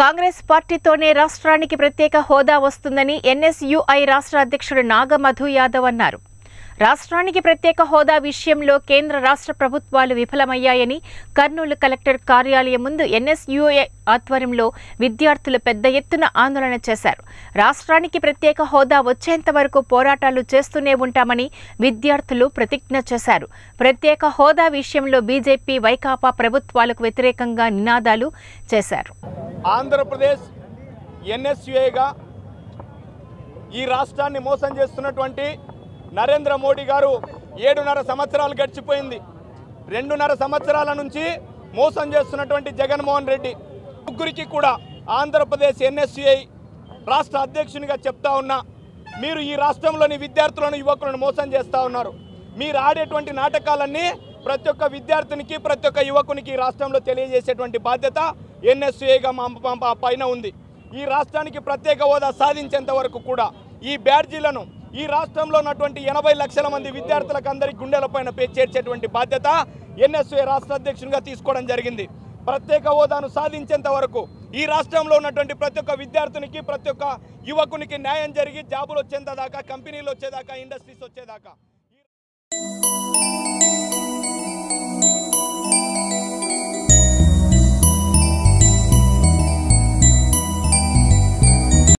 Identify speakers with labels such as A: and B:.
A: కాంగ్రెస్ పార్టీతోనే రాష్ట్రానికి ప్రత్యేక హోదా వస్తుందని ఎన్ఎస్యుఐ రాష్ట్ర అధ్యక్షుడు నాగమధు యాదవ్ అన్నారు రాష్ట్రానికి ప్రత్యేక హోదా విషయంలో కేంద్ర రాష్ట్ర ప్రభుత్వాలు విఫలమయ్యాయని కర్నూలు కలెక్టర్ కార్యాలయం ముందు ఎన్ఎస్యుఐ ఆధ్వర్యంలో విద్యార్థులు పెద్ద ఎత్తున ఆందోళన చేశారు రాష్ట్రానికి ప్రత్యేక హోదా వచ్చేంత వరకు పోరాటాలు చేస్తూనే ఉంటామని విద్యార్థులు ప్రతిజ్ఞ చేశారు ప్రత్యేక హోదా విషయంలో బీజేపీ వైకాపా ప్రభుత్వాలకు వ్యతిరేకంగా నినాదాలు చేశారు
B: ఆంధ్రప్రదేశ్ ఎన్ఎస్యుఏగా ఈ రాష్ట్రాన్ని మోసం చేస్తున్నటువంటి నరేంద్ర మోడీ గారు ఏడున్నర సంవత్సరాలు గడిచిపోయింది రెండున్నర సంవత్సరాల నుంచి మోసం చేస్తున్నటువంటి జగన్మోహన్ రెడ్డి ముగ్గురికి కూడా ఆంధ్రప్రదేశ్ ఎన్ఎస్యుఐ రాష్ట్ర అధ్యక్షునిగా చెప్తా ఉన్నా మీరు ఈ రాష్ట్రంలోని విద్యార్థులను యువకులను మోసం చేస్తూ ఉన్నారు మీరు ఆడేటువంటి నాటకాలన్నీ ప్రతి ఒక్క విద్యార్థినికి ప్రతి ఒక్క యువకునికి ఈ రాష్ట్రంలో తెలియజేసేటువంటి బాధ్యత ఎన్ఎస్యుఐగా మా మా- మా పైన ఉంది ఈ రాష్ట్రానికి ప్రత్యేక హోదా సాధించేంత వరకు కూడా ఈ బ్యాడ్జీలను ఈ రాష్ట్రంలో ఉన్నటువంటి ఎనభై లక్షల మంది విద్యార్థులకు అందరి గుండెలపైన పే చేర్చేటువంటి బాధ్యత ఎన్ఎస్ఏ రాష్ట్ర అధ్యక్షునిగా తీసుకోవడం జరిగింది ప్రత్యేక హోదాను సాధించేంత వరకు ఈ రాష్ట్రంలో ఉన్నటువంటి ప్రతి ఒక్క విద్యార్థునికి ప్రతి ఒక్క యువకునికి న్యాయం జరిగి జాబులు వచ్చేంత దాకా కంపెనీలు వచ్చేదాకా ఇండస్ట్రీస్ వచ్చేదాకా